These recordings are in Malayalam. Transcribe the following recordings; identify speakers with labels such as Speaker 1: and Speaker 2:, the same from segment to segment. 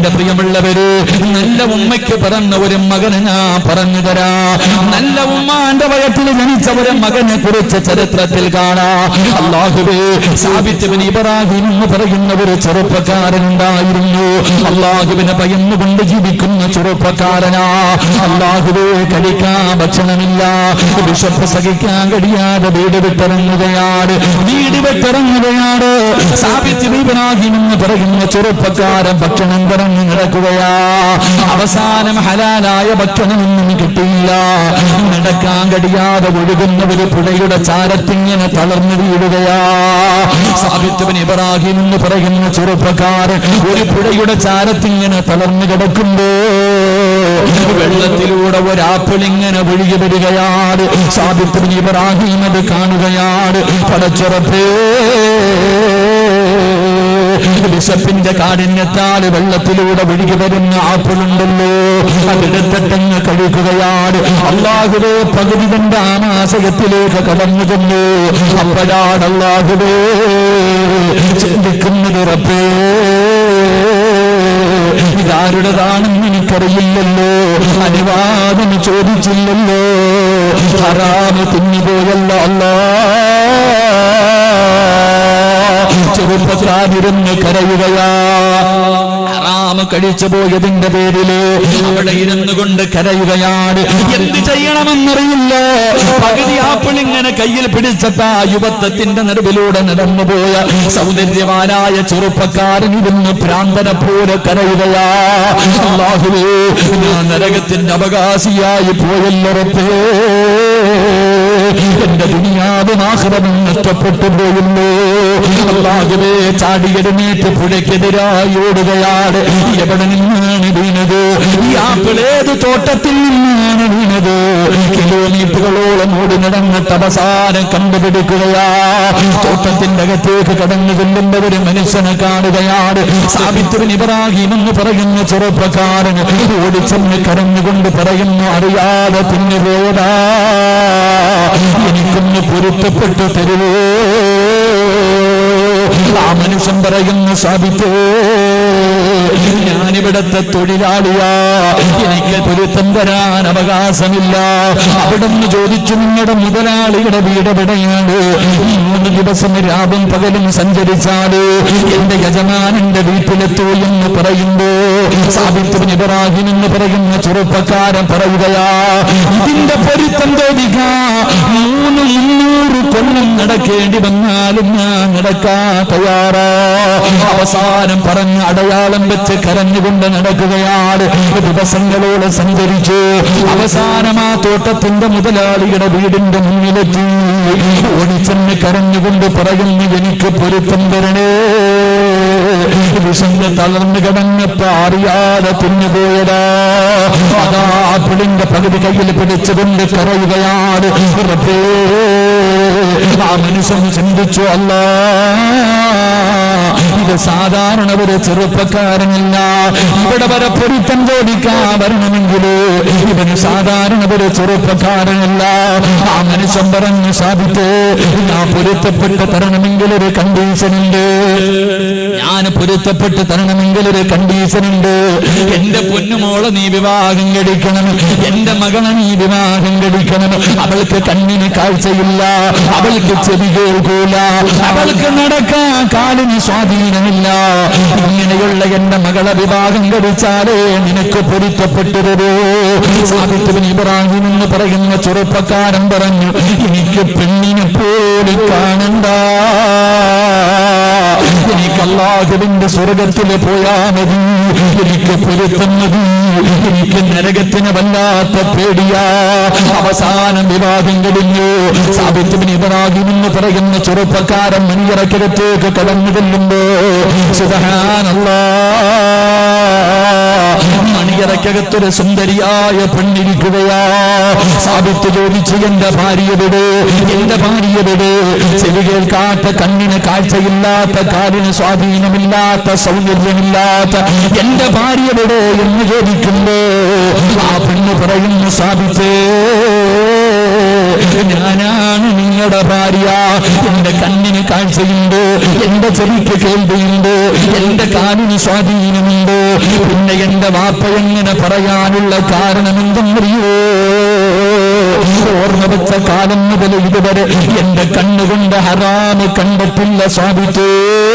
Speaker 1: എന്റെ പ്രിയമുള്ളവര് നല്ല ഉമ്മയ്ക്ക് പറഞ്ഞ ഒരു മകന് ഞാൻ പറഞ്ഞു തരാ നല്ല ഉമ്മാന്റെ വയറ്റിൽ ജനിച്ച ഒരു മകനെ കുറിച്ച് ചരിത്രത്തിൽ കാണാ അള്ളാഹുവേ സാബിത്തുവിന് ഇബ്രാഹിം എന്ന് പറയുന്ന ഒരു ചെറുപ്പക്കാരൻ ഉണ്ടായിരുന്നു അള്ളാഹുവിനെ ഭയന്നുകൊണ്ട് ജീവിക്കുന്ന ചെറുപ്പക്കാരനാ അള്ളാഹുവേ കഴിക്കാൻ ഭക്ഷണമില്ല വിശപ്പ് സഹിക്കാൻ കഴിയാതെ വീട് വിട്ടിറങ്ങുകയാണ് വീട് വിട്ടിറങ്ങുകയാണ് സാബിത്ത് ഇബ്രാഹിം എന്ന് പറയുന്ന ചെറുപ്പക്കാരൻ ഭക്ഷണം പറഞ്ഞു നടക്കുകയാ അവസാനം ഹലാലായ ഭക്ഷണമൊന്നും കിട്ടിയില്ല നടക്കാൻ കഴിയാതെ ഒഴുകുന്ന ഒരു പുഴയുടെ ചാരത്തിങ്ങനെ തളർന്നു വീഴുകയാ സാബിത്തുവിന് ഇബ്രാഹിം എന്ന് പറയുന്ന ചെറുപ്പക്കാരൻ ഒരു പുഴയുടെ ചാരത്തിങ്ങനെ തളർന്നു കിടക്കുമ്പോ വെള്ളത്തിലൂടെ ഒരാപ്പിൾ ഇങ്ങനെ ഒഴുകി വരികയാണ് സാബിത്തുവിന് ഇബ്രാഹിം അത് കാണുകയാണ് പടച്ചുറപ്പേ വിശപ്പിന്റെ കാഠിന്യത്താൽ വെള്ളത്തിലൂടെ ഒഴുകി വരുന്ന ആപ്പിളുണ്ടല്ലോ അതെടുത്തിട്ടങ്ങ് കഴിക്കുകയാണ് അള്ളാഹുവേ പകുതി കണ്ട ആമാശയത്തിലേക്ക് കടന്നു ചെന്നു അപ്പോഴാണ് അള്ളാഹുവേ ചിന്തിക്കുന്നത് റബ്ബേ ഇതാരുടേതാണെന്ന് എനിക്കറിയില്ലല്ലോ അനുവാദം ചോദിച്ചില്ലല്ലോ ഹറാമ് തിന്നുപോയല്ലോ അല്ലാ ചെറുപ്പക്കാരിരുന്ന് കരയുകയാ ഹറാമ് കഴിച്ചു പോയതിന്റെ പേരില് അവിടെ ഇരുന്നു കൊണ്ട് കരയുകയാണ് എന്ത് ചെയ്യണമെന്നറിയില്ല പകുതി ആപ്പിൾ ഇങ്ങനെ കയ്യിൽ പിടിച്ചപ്പ യുവത്വത്തിന്റെ നടുവിലൂടെ നടന്നുപോയ സൗന്ദര്യവാനായ ചെറുപ്പക്കാരൻ ഇരുന്ന് ഭ്രാന്തനെ പോലെ കരയുകയാ അല്ലാഹുവേ ഞാൻ നരകത്തിന്റെ അവകാശിയായി പോയല്ലുറപ്പേ എന്റെ ദുനിയാവ് ആഹ്റവും നഷ്ടപ്പെട്ടു പോയുള്ളൂ അള്ളാഹുവേ ചാടിയെടുന്നേറ്റ് പുഴയ്ക്കെതിരായി ഓടുകയാണ് എവിടെ നിന്നാണ് വീണത് ഈ ആപ്പിൾ ഏത് തോട്ടത്തിൽ നിന്നാണ് വീണത് കിലോമീറ്ററുകളോളം ഓടി നടന്നിട്ട് അവസാനം കണ്ടുപിടിക്കുകയാ തോട്ടത്തിന്റെ അകത്തേക്ക് കടന്നു കൊല്ലുന്ന ഒരു മനുഷ്യനെ കാണുകയാണ് സാബിത്തുവിന് ഇബ്രാഹിം എന്ന് പറയുന്ന ചെറുപ്പക്കാരൻ ഓടിച്ചെന്ന് കരഞ്ഞുകൊണ്ട് പറയുന്നു അറിയാതെ പിന്നെ പോയതാ എനിക്കൊന്ന് പൊരുത്തപ്പെട്ടു തരുവോ ആ മനുഷ്യൻ പറയുന്നു സാബിത്തേ ഞാനിവിടത്തെ തൊഴിലാളിയാ എനിക്ക് പൊരുത്തം തരാൻ അവകാശമില്ല അവിടുന്ന് ചോദിച്ചു നിങ്ങളുടെ മുതലാളിയുടെ വീട് എവിടെയാണ് മൂന്ന് ദിവസം രാവും പകലും സഞ്ചരിച്ചാല് എന്റെ യജമാനന്റെ വീട്ടിലെത്തൂ എന്ന് പറയുമ്പോ സാബിത്തുബിൻ ഇബ്രാഹിം എന്ന് പറയുന്ന ചെറുപ്പക്കാരൻ പറയുകയാ ഇതിന്റെ പൊരുത്തം തോന്നിക്കാ മൂന്ന് മുന്നൂറ് കൊല്ലം നടക്കേണ്ടി വന്നാലും ഞാൻ നടക്കാൻ തയ്യാറാ അവസാനം പറഞ്ഞ അടയാളം വെച്ച് കരഞ്ഞുകൊണ്ട് നടക്കുകയാണ് ദിവസങ്ങളോട് സഞ്ചരിച്ചു അവസാനം ആ തോട്ടത്തിന്റെ മുതലാളിയുടെ വീടിന്റെ മുന്നിലെത്തി ഓടിച്ചെന്ന് കരഞ്ഞുകൊണ്ട് പറയുന്നു എനിക്ക് പൊരുത്തം തരണേ വിഷന്ന് തളർന്നു കിടന്നപ്പോ അറിയാതെ തിന്നുപോയതാ അതാ പിടിന്റെ പകുതി കയ്യിൽ പിടിച്ചുകൊണ്ട് കരയുകയാണ് റബ്ബേ, ആ മനുഷ്യൻ ചിന്തിച്ചു അല്ല ഇത് സാധാരണ ഒരു ചെറുപ്പക്കാരനല്ല ഇവിടെ വരെ പൊരുത്തം ചോദിക്കാൻ വരണമെങ്കിൽ ഇവന് സാധാരണ ഒരു ചെറുപ്പക്കാരനല്ല ആ മനുഷ്യൻ പറഞ്ഞു സാധിത്ത് ഞാൻ പൊരുത്തപ്പെട്ട് തരണമെങ്കിൽ ഒരു കണ്ടീഷൻ ഉണ്ട് ഞാൻ പൊരുത്തപ്പെട്ട് തരണമെങ്കിൽ ഒരു കണ്ടീഷൻ ഉണ്ട് എന്റെ പൊന്നുമോളെ നീ വിവാഹം കഴിക്കണം എന്റെ മകളെ നീ വിവാഹം കഴിക്കണം അവൾക്ക് കണ്ണിന് കാഴ്ചയില്ല അവൾക്ക് ചെവി കേൾക്കൂല അവൾക്ക് നടക്കാൻ കാലിന് സ്വാധീനമില്ല ഇങ്ങനെയുള്ള എന്റെ മകളെ വിവാഹം കഴിച്ചാലേ നിനക്ക് പൊരുത്തപ്പെട്ടു തരൂ സാബിത്തുബിൻ ഇബ്രാഹിം എന്ന് പറയുന്ന ചെറുപ്പക്കാരൻ പറഞ്ഞു എനിക്ക് പെണ്ണിനെ പോലും കാണണ്ട എനിക്ക് അള്ളാഹുവിന്റെ സ്വർഗത്തിൽ പോയാ മതി എനിക്ക് പൊരുത്തം മതി എനിക്ക് നരകത്തിന് വല്ലാത്ത പേടിയാ അവസാനം വിവാഹം കഴിഞ്ഞു സാബിത്തുബിൻ ഇബ്രാഹിം എന്ന് പറയുന്ന ചെറുപ്പക്കാരൻ മണിയറക്കകത്തേക്ക് കടന്നു ചെല്ലുമ്പോ സുബഹാനല്ലാ മണിയറക്കകത്തൊരു സുന്ദരിയായ പെണ്ണിരിക്കുകയാ സാബിത്ത് ചോദിച്ചു എന്റെ ഭാര്യയുടെ എന്റെ ഭാര്യയുടെ ചെവി കേൾക്കാത്ത കണ്ണിന് കാഴ്ചയില്ലാത്ത കാലിന് സ്വാധീനമില്ലാത്ത സൗന്ദര്യമില്ലാത്ത എന്റെ ഭാര്യയുടെ എന്ന് ചോദിക്കുമ്പോ ആ പെണ്ണ് പറയുന്നു സാബിത്തേ ഞാനാണ് നിങ്ങളുടെ ഭാര്യ എന്റെ കണ്ണിന് കാഴ്ചയുണ്ട് എന്റെ ചെവിക്ക് കേൾവിയുണ്ട് എന്റെ കാലിന് സ്വാധീനമുണ്ട് പിന്നെ പിന്നെ എന്റെ വാപ്പ എങ്ങനെ പറയാനുള്ള കാരണം എന്തെന്നറിയോ ഓർമ്മ വെച്ച കാലം മുതൽ ഇതുവരെ എന്റെ കണ്ണുകൊണ്ട് ഹറാമ് കണ്ടിട്ടില്ല സാധിച്ചേ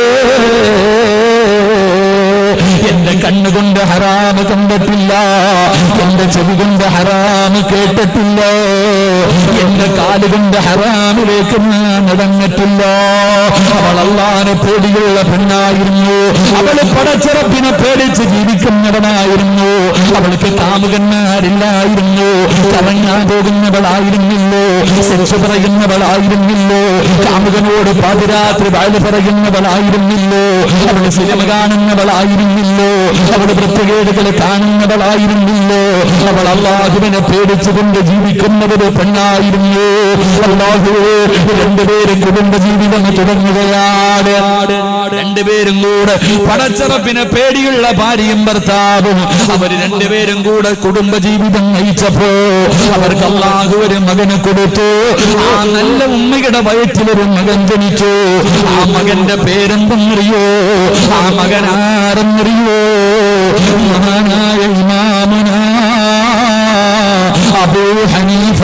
Speaker 1: എന്റെ കണ്ണുകൊണ്ട് ഹറാമ് കണ്ടിട്ടില്ല എന്റെ ചെവി കൊണ്ട് ഹറാമ് കേട്ടിട്ടില്ല എന്റെ കാലുകൊണ്ട് ഹറാമിലേക്ക് ഞാൻ നടന്നിട്ടില്ല അവൾ അള്ളാനെ പേടിയുള്ള പെണ്ണായിരുന്നു അവള് പടച്ചിറപ്പിനെ പേടിച്ച് ജീവിക്കുന്നവനായിരുന്നു അവൾക്ക് കാമുകന്മാരില്ലായിരുന്നു കറങ്ങാൻ പോകുന്നവളായിരുന്നില്ലോ സെക്സ് പറയുന്നവളായിരുന്നില്ലോ കാമുകനോട് പാതിരാത്രി വാല് പറയുന്നവളായിരുന്നില്ലോ അവൾ സിനിമ കാണുന്നവളായിരുന്നില്ലോ അവൾ വൃത്തികേടുകൾ കാണുന്നവളായിരുന്നില്ലോ അവൾ അള്ളാഹുവിനെ പേടിച്ചുകൊണ്ട് ജീവിക്കുന്ന ഒരു പെണ്ണായിരുന്നു അള്ളാഹു രണ്ടുപേരും കുടുംബജീവിതം തുടങ്ങുകയാണ് രണ്ടുപേരും കൂടെ പടച്ചറപ്പിനെ പേടിയുള്ള ഭാര്യയും ഭർത്താവും അവർ രണ്ടുപേരും കൂടെ കുടുംബജീവിതം നയിച്ചപ്പോ അവർക്ക് അള്ളാഹു ഒരു മകനെ കൊടുത്തു ആ നല്ല ഉമ്മയുടെ വയറ്റിലൊരു മകൻ ജനിച്ചു ആ മകന്റെ പേരെന്തെന്നറിയോ ആ മകൻ ആരെന്നറിയോ മഹാനായ ഇമാമുന അബൂ ഹനീഫ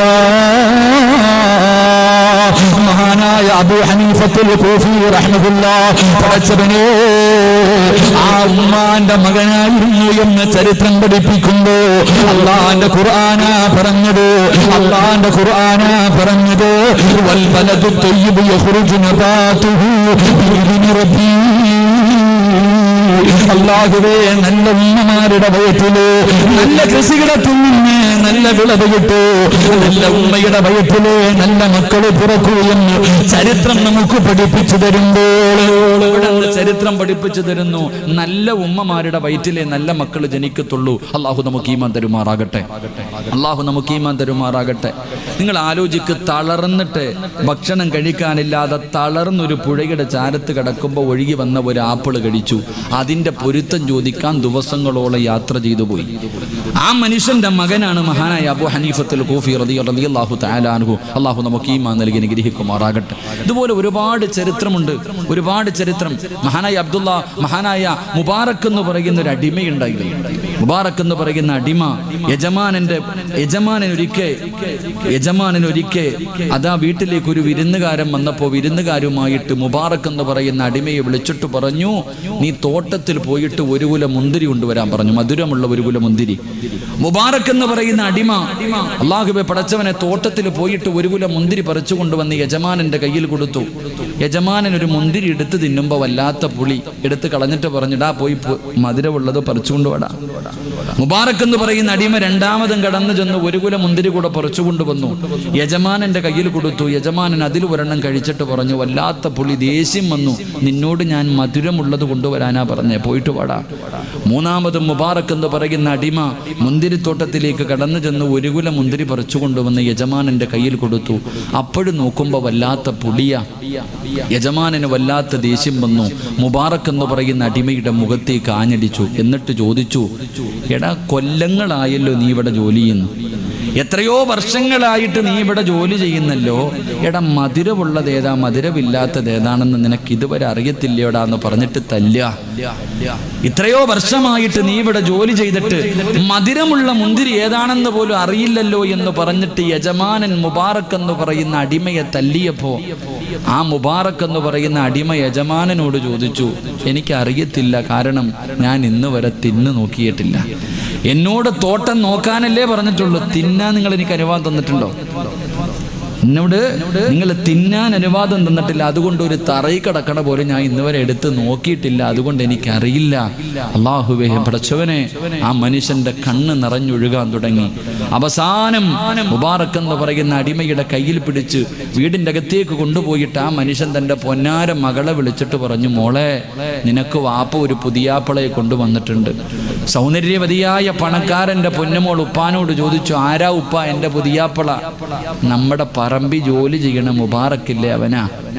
Speaker 1: മഹാനായ അബൂ ഹനീഫത്തുൽ കൂഫി റഹ്മത്തുള്ള പടച്ചവനെ ആ ഉമ്മാന്റെ മകനായിരുന്നു എന്ന് ചരിത്രം പഠിപ്പിക്കുമ്പോ അള്ളാന്റെ ഖുർആനാ പറഞ്ഞത് അള്ളാന്റെ ഖുർആനാ പറഞ്ഞത് വൽബലദു തയ്യിബു യഖ്റുജു നബാതുഹു ബിഇذن റബ്ബി അള്ളാഹുവേ നല്ല ഉമ്മമാരുടെ വയറ്റില് നല്ല കൃഷികിടത്തിൽ നിന്ന് നല്ല വിളവ് കിട്ടു നല്ല ഉമ്മയുടെ വയറ്റില് നല്ല മക്കള് പിറക്കൂ എന്ന് ചരിത്രം നമുക്ക് പഠിപ്പിച്ചു തരുമ്പോൾ ഇവിടെ നിന്ന് ചരിത്രം പഠിപ്പിച്ചു തരുന്നു നല്ല ഉമ്മമാരുടെ വയറ്റിലെ നല്ല മക്കൾ ജനിക്കത്തുള്ളൂ അള്ളാഹു നമുക്ക് ഈമാൻ തരുമാറാകട്ടെ അള്ളാഹു നമുക്ക് ഈമാൻ തരുമാറാകട്ടെ നിങ്ങൾ ആലോചിക്ക് തളർന്നിട്ട് ഭക്ഷണം കഴിക്കാനില്ലാതെ തളർന്നൊരു പുഴയുടെ ചാരത്ത് കിടക്കുമ്പോൾ ഒഴുകി വന്ന ഒരു ആപ്പിള് കഴിച്ചു അതിന്റെ പൊരുത്തം ചോദിക്കാൻ ദിവസങ്ങളോളം യാത്ര ചെയ്തു പോയി ആ മനുഷ്യന്റെ മകനാണ് മഹാനായ അബു ഹനീഫത്തുൽ കൂഫി റതി റതി അള്ളാഹു താലാനുഹു അള്ളാഹു നമുക്ക് ഈമാ നൽകി അനുഗ്രഹിക്കുമാറാകട്ടെ ഇതുപോലെ ഒരുപാട് ചരിത്രമുണ്ട് ഒരുപാട് ചരിത്രം മഹാനായ അബ്ദുള്ള മഹാനായ മുബാറക്ക് എന്ന് പറയുന്ന ഒരു അടിമയുണ്ടായിരുന്നു മുബാറക്ക് എന്ന് പറയുന്ന അടിമ യജമാനന്റെ യജമാനൻ ഒരിക്കെ യജമാനൻ ഒരിക്കെ അതാ വീട്ടിലേക്ക് ഒരു വിരുന്നുകാരൻ വന്നപ്പോൾ വിരുന്നുകാരുമായിട്ട് മുബാറക്ക് എന്ന് പറയുന്ന അടിമയെ വിളിച്ചിട്ട് പറഞ്ഞു നീ തോട്ടത്തിൽ പോയിട്ട് ഒരു കുല മുന്തിരി കൊണ്ടുവരാൻ പറഞ്ഞു മധുരമുള്ള ഒരു കുല മുന്തിരി മുബാറക്ക് എന്ന് പറയുന്ന അടിമ അള്ളാഹുബെ പടച്ചവനെ തോട്ടത്തിൽ പോയിട്ട് ഒരു കുല മുന്തിരി പറിച്ചു കൊണ്ടുവന്ന് യജമാനന്റെ കയ്യിൽ കൊടുത്തു യജമാനൻ ഒരു മുന്തിരി എടുത്ത് തിന്നുമ്പോൾ വല്ലാത്ത പുളി എടുത്ത് കളഞ്ഞിട്ട് പറഞ്ഞിടാ പോയി പോ- മധുരമുള്ളത് പറിച്ചുകൊണ്ട് വാടാ മുബാറക്ക് എന്ന് പറയുന്ന അടിമ രണ്ടാമതും കടന്നു ചെന്ന് ഒരു കുല മുന്തിരി കൂടെ പറിച്ചു കൊണ്ടുവന്നു യജമാനന്റെ കയ്യിൽ കൊടുത്തു യജമാനൻ അതിൽ ഒരെണ്ണം കഴിച്ചിട്ട് പറഞ്ഞു വല്ലാത്ത പുളി ദേഷ്യം വന്നു നിന്നോട് ഞാൻ മധുരമുള്ളത് കൊണ്ടുവരാനാ പറഞ്ഞേ പോയിട്ട് വാടാ മൂന്നാമതും മുബാറക്ക് എന്ന് പറയുന്ന അടിമ മുന്തിരിത്തോട്ടത്തിലേക്ക് കടന്നു ചെന്ന് ഒരു കുല മുന്തിരി പറിച്ചു കൊണ്ടുവന്ന് യജമാനന്റെ കയ്യിൽ കൊടുത്തു അപ്പോഴും നോക്കുമ്പോൾ വല്ലാത്ത പുളിയ യജമാനന് വല്ലാത്ത ദേഷ്യം വന്നു മുബാറക്ക് എന്ന് പറയുന്ന അടിമയുടെ മുഖത്തേക്ക് ആഞ്ഞടിച്ചു എന്നിട്ട് ചോദിച്ചു എടാ കൊല്ലങ്ങളായല്ലോ നീ ഇവിടെ ജോലി ചെയ്യുന്നു എത്രയോ വർഷങ്ങളായിട്ട് നീ ഇവിടെ ജോലി ചെയ്യുന്നല്ലോ എടാ മധുരമുള്ളത് ഏതാ മധുരമില്ലാത്തത് ഏതാണെന്ന് നിനക്ക് ഇതുവരെ അറിയത്തില്ലയോടാ എന്ന് പറഞ്ഞിട്ട് തല്ല ഇത്രയോ വർഷമായിട്ട് നീ ഇവിടെ ജോലി ചെയ്തിട്ട് മധുരമുള്ള മുന്തിരി ഏതാണെന്ന് പോലും അറിയില്ലല്ലോ എന്ന് പറഞ്ഞിട്ട് യജമാനൻ മുബാറക്ക് എന്ന് പറയുന്ന അടിമയെ തല്ലിയപ്പോ ആ മുബാറക്ക് എന്ന് പറയുന്ന അടിമ യജമാനനോട് ചോദിച്ചു എനിക്ക് അറിയത്തില്ല കാരണം ഞാൻ ഇന്ന് വരെ തിന്നു നോക്കിയിട്ടില്ല എന്നോട് തോട്ടം നോക്കാനല്ലേ പറഞ്ഞിട്ടുള്ളൂ തിന്നാൻ നിങ്ങൾ എനിക്ക് അനുവാദം തന്നിട്ടുണ്ടോ എന്നോട് നിങ്ങൾ തിന്നാൻ അനുവാദം തന്നിട്ടില്ല അതുകൊണ്ട് ഒരു തറയിൽ കിടക്കണ പോലും ഞാൻ ഇന്ന് വരെ എടുത്ത് നോക്കിയിട്ടില്ല അതുകൊണ്ട് എനിക്കറിയില്ല അള്ളാഹുവേ പടച്ചവനെ ആ മനുഷ്യന്റെ കണ്ണ് നിറഞ്ഞൊഴുകാൻ തുടങ്ങി അവസാനം മുബാറക്ക് എന്ന് പറയുന്ന അടിമയുടെ കയ്യിൽ പിടിച്ച് വീടിന്റെ അകത്തേക്ക് കൊണ്ടുപോയിട്ട് ആ മനുഷ്യൻ തന്റെ പൊന്നാര മകളെ വിളിച്ചിട്ട് പറഞ്ഞു മോളെ നിനക്ക് വാപ്പ ഒരു പുതിയാപ്പളയെ കൊണ്ടുവന്നിട്ടുണ്ട് സൗന്ദര്യവതിയായ പണക്കാരന്റെ പൊന്നുമോൾ ഉപ്പാനോട് ചോദിച്ചു ആരാ ഉപ്പ എന്റെ പുതിയാപ്പള നമ്മുടെ പറമ്പി ജോലി ചെയ്യണ മുബാറക്കില്ലേ അവനാ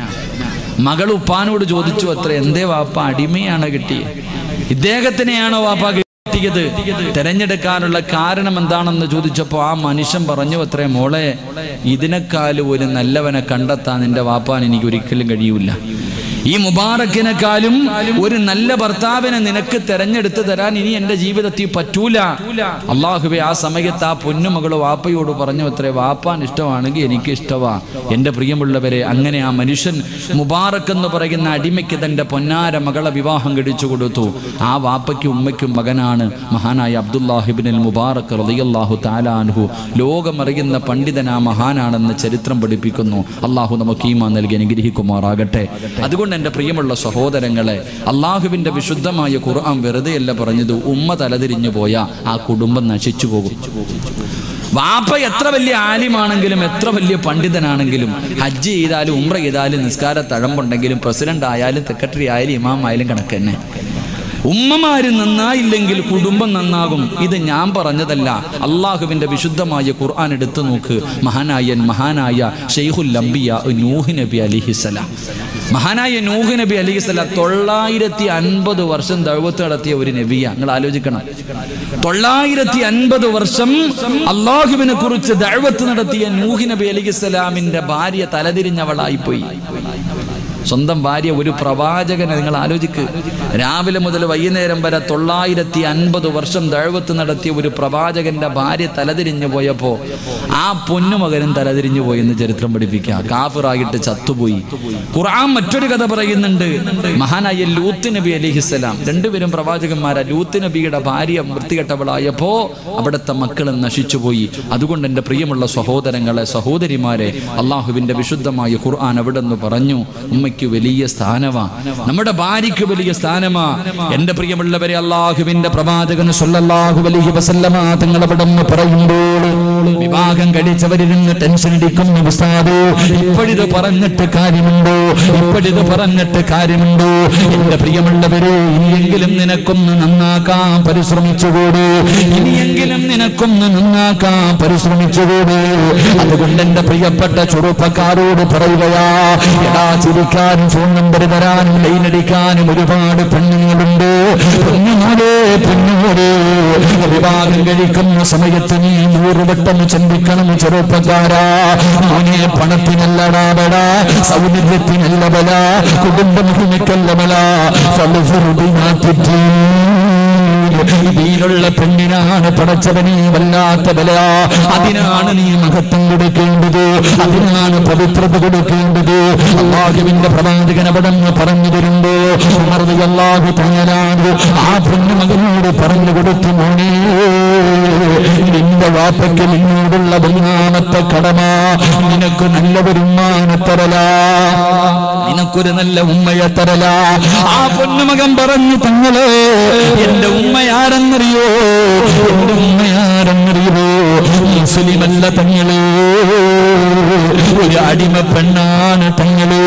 Speaker 1: മകൾ ഉപ്പാനോട് ചോദിച്ചു അത്ര എന്തേ വാപ്പ അടിമയാണ് കിട്ടിയത് ഇദ്ദേഹത്തിനെയാണോ വാപ്പ കിട്ടിയത് തെരഞ്ഞെടുക്കാനുള്ള കാരണം എന്താണെന്ന് ചോദിച്ചപ്പോൾ ആ മനുഷ്യൻ പറഞ്ഞു അത്രേ മോളെ ഇതിനേക്കാളും ഒരു നല്ലവനെ കണ്ടെത്താൻ നിന്റെ വാപ്പാൻ എനിക്ക് ഒരിക്കലും കഴിയൂല ഈ മുബാറക്കിനെക്കാളും ഒരു നല്ല ഭർത്താവിനെ നിനക്ക് തെരഞ്ഞെടുത്ത് തരാൻ ഇനി എന്റെ ജീവിതത്തിൽ പറ്റൂല അള്ളാഹുബെ ആ സമയത്ത് ആ പൊന്നുമകള് വാപ്പയോട് പറഞ്ഞു അത്രേ വാപ്പാൻ ഇഷ്ടമാണെങ്കിൽ എനിക്ക് ഇഷ്ടമാ എന്റെ പ്രിയമുള്ളവരെ അങ്ങനെ ആ മനുഷ്യൻ മുബാറക്ക് എന്ന് പറയുന്ന അടിമയ്ക്ക് തന്റെ പൊന്നാര മകളെ വിവാഹം കഴിച്ചു കൊടുത്തു ആ വാപ്പയ്ക്കും ഉമ്മയ്ക്കും മകനാണ് മഹാനായ അബ്ദുല്ലാഹിബിൻ മുബാറക്ക് റളിയല്ലാഹു താലാൻഹു ലോകമറിയുന്ന പണ്ഡിതൻ ആ മഹാനാണെന്ന് ചരിത്രം പഠിപ്പിക്കുന്നു അള്ളാഹു നമുക്ക് ഈമാ നൽകി അനുഗ്രഹിക്കുമാറാകട്ടെ അതുകൊണ്ട് എൻ്റെ പ്രിയമുള്ള സഹോദരങ്ങളെ അള്ളാഹുവിൻ്റെ വിശുദ്ധമായ ഖുർആൻ വെറുതെയല്ല പറഞ്ഞത് ഉമ്മ തലതിരിഞ്ഞു പോയ ആ കുടുംബം നശിച്ചു പോകും വാപ്പ എത്ര വലിയ ആലിമാണെങ്കിലും എത്ര വലിയ പണ്ഡിതനാണെങ്കിലും ഹജ്ജ് ചെയ്താലും ഉംറ ചെയ്താലും നിസ്കാര തഴമ്പുണ്ടെങ്കിലും പ്രസിഡന്റ് ആയാലും സെക്രട്ടറി ആയാലും ഇമാം ആയാലും കണക്ക് തന്നെ ഉമ്മമാര് നന്നായില്ലെങ്കിൽ കുടുംബം നന്നാകും ഇത് ഞാൻ പറഞ്ഞതല്ല അള്ളാഹുവിന്റെ വിശുദ്ധമായ ഖുർആൻ എടുത്തു നോക്ക് മഹാനായ മഹാനായ ഷെയ്ഖുൽ അംബിയ നൂഹ് നബി അലിഹിസലാം മഹാനായ നൂഹ് നബി അലിഹിസലാം തൊള്ളായിരത്തി അൻപത് വർഷം ദൗവത്ത് നടത്തിയ ഒരു നബിയ നിങ്ങൾ ആലോചിക്കണം തൊള്ളായിരത്തി അൻപത് വർഷം അള്ളാഹുവിനെ കുറിച്ച് ദഴവത്ത് നടത്തിയ നൂഹ് നബി അലിഹിസലാമിന്റെ ഭാര്യ തലതിരിഞ്ഞവളായി പോയി സ്വന്തം ഭാര്യ ഒരു പ്രവാചകനെ നിങ്ങൾ ആലോചിക്ക് രാവിലെ മുതൽ വൈകുന്നേരം വരെ തൊള്ളായിരത്തി അൻപത് വർഷം ദഴവത്ത് നടത്തിയ ഒരു പ്രവാചകന്റെ ഭാര്യ തലതിരിഞ്ഞു പോയപ്പോ ആ പൊന്നുമകനും തലതിരിഞ്ഞു പോയി എന്ന് ചരിത്രം പഠിപ്പിക്കുക കാഫിറായിട്ട് ചത്തുപോയി ഖുർആൻ മറ്റൊരു കഥ പറയുന്നുണ്ട് മഹാനായ ലൂത്ത് നബി അലിഹിസ്സലാം രണ്ടുപേരും പ്രവാചകന്മാരാ ലൂത്ത് നബിയുടെ ഭാര്യ വൃത്തികെട്ടവളായപ്പോ അവിടുത്തെ മക്കൾ നശിച്ചുപോയി അതുകൊണ്ട് എൻ്റെ പ്രിയമുള്ള സഹോദരങ്ങളെ സഹോദരിമാരെ അള്ളാഹുവിന്റെ വിശുദ്ധമായ ഖുർആൻ അവിടെ നിന്ന് പറഞ്ഞു ഉമ്മയ്ക്ക് വലിയ സ്ഥാനമാ നമ്മുടെ ഭാര്യയ്ക്ക് വലിയ സ്ഥാനമാ എന്റെ പ്രിയമുള്ളവരെ അള്ളാഹുവിന്റെ പ്രവാചകൻ സല്ലല്ലാഹു അലൈഹി വസല്ലമ തങ്ങൾ അവിടെ നിന്ന് പറയുമ്പോൾ വിവാഹം കഴിച്ചവരിരുന്ന് ടെൻഷൻ അടിക്കുന്ന ഉസ്താദ് ഇപ്പോഴിത് പറഞ്ഞിട്ട് കാര്യമുണ്ടോ ഇപ്പോഴിത് പറഞ്ഞിട്ട് കാര്യമുണ്ടോ എന്റെ പ്രിയമുള്ളവരെ ഇനിയെങ്കിലും നിനക്കൊന്ന് നന്നാക്കാൻ പരിശ്രമിച്ചുകൂടെ ഇനിയെങ്കിലും നിനക്കൊന്ന് നന്നാക്കാൻ പരിശ്രമിച്ചുകൂടെ അതുകൊണ്ട് എന്റെ പ്രിയപ്പെട്ട ചെറുപ്പക്കാരോട് പറയുകയാ എടാ ചിരിക്കാനും ഫോൺ നമ്പർ തരാനും ലൈനടിക്കാനും ഒരുപാട് പെണ്ണുങ്ങളുണ്ട് പെണ്ണുമോളെ പെണ്ണുമോളെ വിവാഹം കഴിക്കുന്ന സമയത്ത് നീ നൂറ് വട്ടം ചിന്തിക്കണം ചെറുപ്പക്കാരാ മോനെ പണത്തിനല്ലടാ ബല സൗന്ദര്യത്തിനല്ല ബല കുടുംബ മഹിമയ്ക്കല്ല ബല ഇതിലുള്ള പെണ്ണിനാണ് പടച്ചവനെ വല്ലാത്ത ബല അതിനാണ് നീ മഹത്വം കൊടുക്കേണ്ടത് അതിനാണ് പവിത്രത കൊടുക്കേണ്ടത് അള്ളാഹുവിന്റെ പ്രവാചകൻ അവിടെ നിന്ന് പറഞ്ഞു തരുമ്പോ അള്ളാഹു തങ്ങലാണ് ആ പെണ്ണുമകനോട് പറഞ്ഞു കൊടുത്തു മോനെ നിന്റെ വാപ്പയ്ക്ക് നിന്നോടുള്ള ബഹുമാനത്തെ കടമ നിനക്ക് നല്ല ഒരു ഉമ്മാനെ തരല നിനക്കൊരു നല്ല ഉമ്മയെ തരല ആ പൊന്നുമകൻ പറഞ്ഞു തങ്ങളെ എന്റെ ഉമ്മയാരെന്നറിയോ എന്റെ ഉമ്മയാരെന്നറിയോ മുസ്ലിമല്ല തങ്ങളെ ഒരു അടിമ പെണ്ണാണ് തങ്ങളെ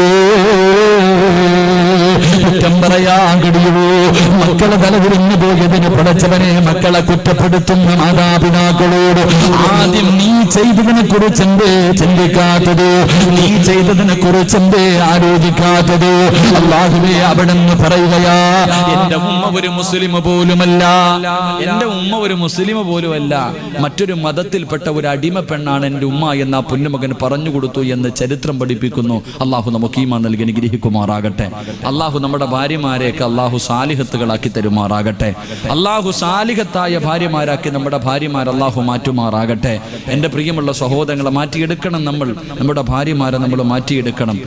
Speaker 1: കുറ്റം പറയാൻ കഴിയുമോ മക്കളെ തലതിരിഞ്ഞു പോയതിന് പടച്ചവനെ മക്കളെ കുറ്റപ്പെടുത്തുന്ന മാതാപിതാക്കളോട് ആദ്യം നീ ചെയ്തതിനെ കുറിച്ച് എന്തേ ചിന്തിക്കാത്തത് നീ ചെയ്തതിനെ കുറിച്ച് എന്തേ ആലോചിക്കാത്തത് അള്ളാഹുവേ അവിടെ നിന്ന് പറയുകയാ എന്റെ ഉമ്മ ഒരു മുസ്ലിം പോലുമല്ല എന്റെ ഉമ്മ ഒരു മുസ്ലിം പോലുമല്ല മറ്റൊരു മതത്തിൽപ്പെട്ട ഒരു അടിമ പെണ്ണാണ് എന്റെ ഉമ്മ എന്ന ആ പൊന്നുമകൻ പറഞ്ഞു കൊടുത്തു എന്ന് ചരിത്രം പഠിപ്പിക്കുന്നു അള്ളാഹു നമുക്ക് ഈമാ നൽകി അനുഗ്രഹിക്കുമാറാകട്ടെ അള്ളാഹു നമ്മുടെ ഭാര്യമാരെയൊക്കെ അള്ളാഹു സാലിഹത്തുകളാക്കി തരുമാറാകട്ടെ അള്ളാഹു സാലിഹത്തായ ഭാര്യമാരാക്കി നമ്മുടെ ഭാര്യമാർ അള്ളാഹു മാറ്റുമാറാകട്ടെ എൻ്റെ പ്രിയമുള്ള സഹോദരങ്ങളെ മാറ്റിയെടുക്കണം നമ്മൾ നമ്മുടെ ഭാര്യമാരെ നമ്മൾ മാറ്റിയെടുക്കണം